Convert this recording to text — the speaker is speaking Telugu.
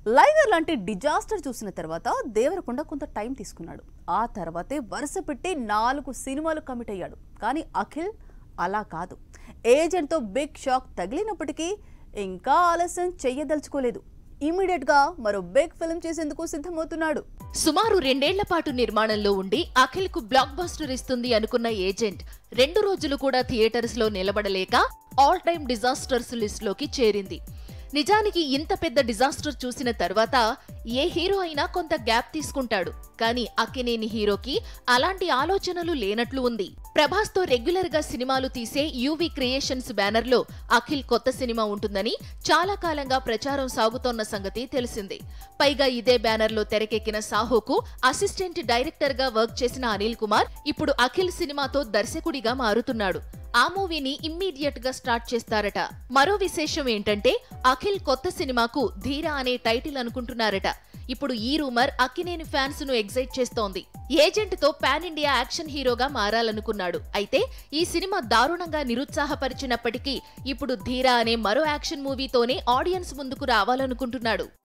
లైగర్ లాంటి డిజాస్టర్ చూసిన తర్వాత దేవరకొండ కొంత టైం తీసుకున్నాడు ఆ తర్వాతే వరుస పెట్టి నాలుగు సినిమాలు కమిట్ అయ్యాడు కానీ అఖిల్ అలా కాదు ఏజెంట్తో బిగ్ షాక్ తగిలినప్పటికీ ఇంకా ఆలస్యం చెయ్యదలుచుకోలేదు ఇమీడియట్ గా మరో బిగ్ ఫిల్మ్ చేసేందుకు సిద్ధమవుతున్నాడు సుమారు రెండేళ్ల పాటు నిర్మాణంలో ఉండి అఖిల్ కు బ్లాక్ బస్టర్ ఇస్తుంది అనుకున్న ఏజెంట్ రెండు రోజులు కూడా థియేటర్స్ లో నిలబడలేక ఆల్ టైమ్ డిజాస్టర్స్ లిస్ట్ లోకి చేరింది నిజానికి ఇంత పెద్ద డిజాస్టర్ చూసిన తర్వాత ఏ హీరో అయినా కొంత గ్యాప్ తీసుకుంటాడు కానీ అక్కినేని హీరోకి అలాంటి ఆలోచనలు లేనట్లు ఉంది ప్రభాస్ తో రెగ్యులర్ గా సినిమాలు తీసే యూవి క్రియేషన్స్ బ్యానర్ లో అఖిల్ కొత్త సినిమా ఉంటుందని చాలా కాలంగా ప్రచారం సాగుతోన్న సంగతి తెలిసిందే పైగా ఇదే బ్యానర్ లో తెరకెక్కిన సాహోకు అసిస్టెంట్ డైరెక్టర్ గా వర్క్ చేసిన అనిల్ కుమార్ ఇప్పుడు అఖిల్ సినిమాతో దర్శకుడిగా మారుతున్నాడు ఆ మూవీని ఇమ్మీడియట్ గా స్టార్ట్ చేస్తారట మరో విశేషం ఏంటంటే అఖిల్ కొత్త సినిమాకు ధీరా అనే టైటిల్ అనుకుంటున్నారట ఇప్పుడు ఈ రూమర్ అక్కినేని ఫ్యాన్స్ ను ఎగ్జైట్ చేస్తోంది ఏజెంట్ తో పాన్ ఇండియా యాక్షన్ హీరోగా మారాలనుకున్నాడు అయితే ఈ సినిమా దారుణంగా నిరుత్సాహపరిచినప్పటికీ ఇప్పుడు ధీరా అనే మరో యాక్షన్ మూవీతోనే ఆడియన్స్ ముందుకు రావాలనుకుంటున్నాడు